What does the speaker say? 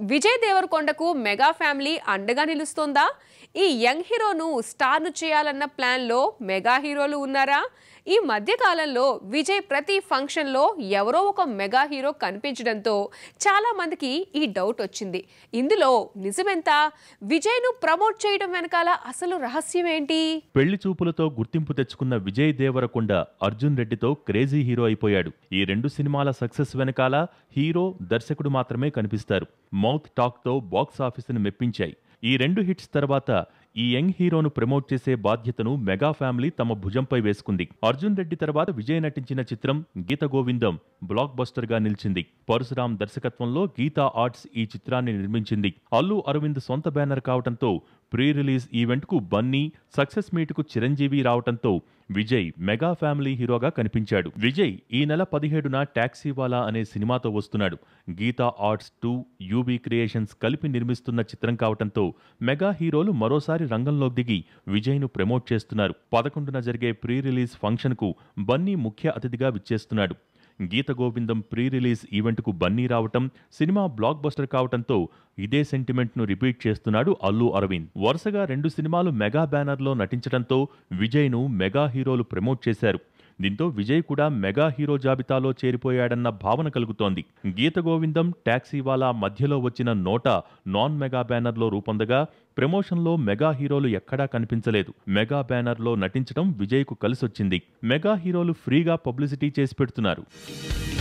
Vijay దేవరకొండకు mega family అండగా నిలుస్తోందా ఈ young హీరోను స్టార్ను చేయాలన్న ప్లాన్లో మెగా హీరోలు ఉన్నారా ఈ మధ్య కాలంలో విజయ్ ప్రతి ఫంక్షన్లో ఎవరో ఒక మెగా హీరో కనిపించడంతో చాలా మందికి ఈ డౌట్ వచ్చింది ఇందులో నిజమెంత విజయ్ను ప్రమోట్ చేయడం వెనకాల అసలు రహస్యం ఏంటి పెళ్లి చూపులతో గుర్తింపు తెచ్చుకున్న విజయ్ దేవరకొండ అర్జున్ రెడ్డితో క్రేజీ హీరో అయిపోయాడు ఈ రెండు సినిమాల సక్సెస్ వెనకాల హీరో దర్శకుడు మాత్రమే కనిపిస్తారు మౌత్ టాక్తో బాక్స్ ఆఫీసును మెప్పించాయి ఈ రెండు హిట్స్ తర్వాత ఈ యంగ్ హీరోను ప్రమోట్ చేసే బాధ్యతను మెగా ఫ్యామిలీ తమ భుజంపై వేసుకుంది అర్జున్ రెడ్డి తర్వాత విజయ్ నటించిన చిత్రం గీత గోవిందం బ్లాక్ బస్టర్ గా నిలిచింది పరశురాం దర్శకత్వంలో గీతా ఆర్ట్స్ ఈ చిత్రాన్ని నిర్మించింది అల్లు అరవింద్ సొంత బ్యానర్ కావడంతో ప్రీ రిలీజ్ ఈవెంట్ కు బన్నీ సక్సెస్ మీట్ కు చిరంజీవి రావడంతో విజయ్ మెగా ఫ్యామిలీ హీరోగా కనిపించాడు విజయ్ ఈ నెల పదిహేడున టాక్సీవాలా అనే సినిమాతో వస్తున్నాడు Geetha Arts two UV Creations కలిపి నిర్మిస్తున్న చిత్రం కావడంతో మెగా హీరోలు మరోసారి రంగంలోకి దిగి విజయ్ను ప్రమోట్ చేస్తున్నారు పదకొండున జరిగే ప్రీ రిలీజ్ ఫంక్షన్ కు బన్నీ ముఖ్య అతిథిగా విచ్చేస్తున్నాడు గీత గోవిందం ప్రీ రిలీజ్ ఈవెంట్కు బన్నీ రావటం సినిమా బ్లాక్ బస్టర్ కావటంతో ఇదే సెంటిమెంట్ను రిపీట్ చేస్తున్నాడు అల్లు అరవింద్ వరుసగా రెండు సినిమాలు మెగా బ్యానర్లో నటించడంతో విజయ్ను మెగా హీరోలు ప్రమోట్ చేశారు దీంతో విజయ్ కూడా మెగా హీరో జాబితాలో చేరిపోయాడన్న భావన కలుగుతోంది గీత గోవిందం టాక్సీవాలా మధ్యలో వచ్చిన నోట నాన్ మెగా బ్యానర్లో రూపొందగా ప్రమోషన్లో మెగా హీరోలు ఎక్కడా కనిపించలేదు మెగా బ్యానర్లో నటించడం విజయ్కు కలిసొచ్చింది మెగా హీరోలు ఫ్రీగా పబ్లిసిటీ చేసి పెడుతున్నారు